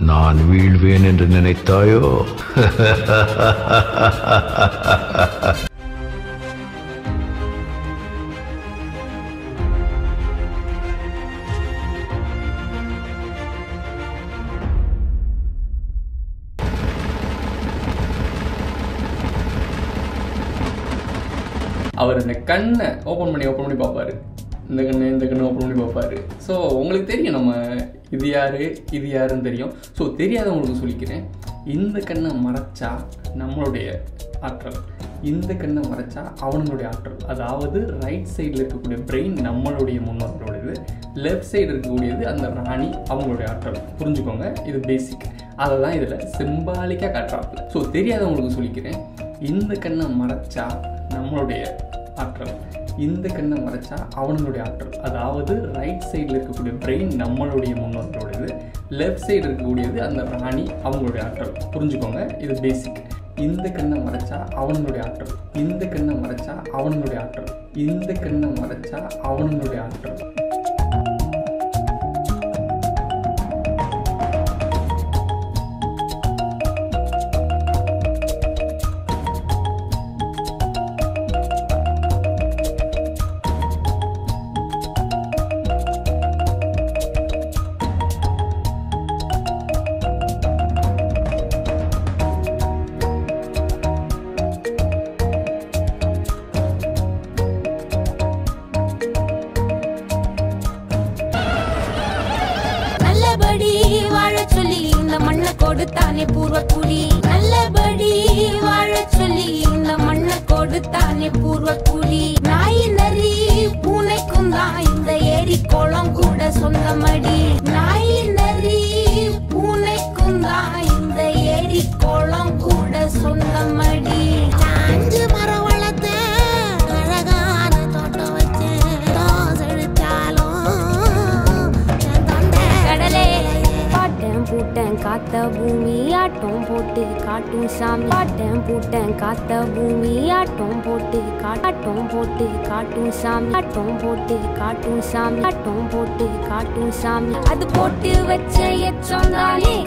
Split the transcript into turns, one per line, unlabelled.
நான் வீழ்வேன் என்று நினைத்தாயோ
அவர் இந்த கண்ணை ஓப்பன் பண்ணி ஓப்பன் பண்ணி பார்ப்பாரு இந்த கண்ணு இந்த கண்ணு ஓப்பன் பண்ணி பார்ப்பாரு ஸோ உங்களுக்கு தெரியும் நம்ம இது யாரு இது யாருன்னு தெரியும் ஸோ தெரியாதவங்களுக்கு சொல்லிக்கிறேன் இந்த கண்ணை மறைச்சா நம்மளுடைய ஆற்றல் இந்த கண்ணை மறைச்சா அவனுடைய ஆற்றல் அதாவது ரைட் சைடில் இருக்கக்கூடிய பிரெயின் நம்மளுடைய முன்னோர்களுடையது லெஃப்ட் சைடு இருக்கக்கூடியது அந்த ராணி அவங்களுடைய ஆற்றல் புரிஞ்சுக்கோங்க இது பேசிக் அதை தான் இதில் சிம்பாலிக்காக காட்டுறாப்புல ஸோ தெரியாதவங்களுக்கு சொல்லிக்கிறேன் இந்த கண்ணை மறைச்சா நம்மளுடைய ஆற்றல் இந்த கண்ணை மறைச்சா அவனுடைய ஆற்றல் அதாவது ரைட் சைடில் இருக்கக்கூடிய பிரெயின் நம்மளுடைய முன்னோர்களுடையது லெஃப்ட் சைடு இருக்கக்கூடியது அந்த ராணி அவங்களுடைய ஆற்றல் புரிஞ்சுக்கோங்க இது பேசிக் இந்த கண்ணை மறைச்சா அவனுடைய ஆற்றல் இந்த கண்ணை மறைச்சா அவனுடைய ஆற்றல் இந்த கண்ணை மறைச்சா அவனுடைய ஆற்றல்
நல்லபடி வாழ சொல்லி இந்த மண்ணை கொடுத்தானே பூர்வ குடி நல்லபடி வாழ சொல்லி இந்த மண்ணை கொடுத்தானே பூர்வ குடி நாய் நரி பூனைக்கும் தான் இந்த ஏரி குளம் கூட சொந்தமடி நாய் நரி பூனைக்கும் தான் இந்த ஏரி குளம் கூட சொந்தமடி அஞ்சு மரம் வளர்த்தேன் அழகான தோட்டம் வச்சேன் ரோஸ் எடுத்தாலும் என் தொண்டை கடலே பாட்டேன் பூட்டேன் காத்த பூமி ஆட்டம் போட்டு காட்டும் சாமி பாட்டேன் பூட்டேன் காத்த பூமி ஆட்டம் போட்டு காட்டம் போட்டு காட்டும் சாமி ஆட்டம் போட்டு காட்டும் சாமி ஆட்டம் போட்டு காட்டும் சாமி அது போட்டு வச்ச எச்சம் தானே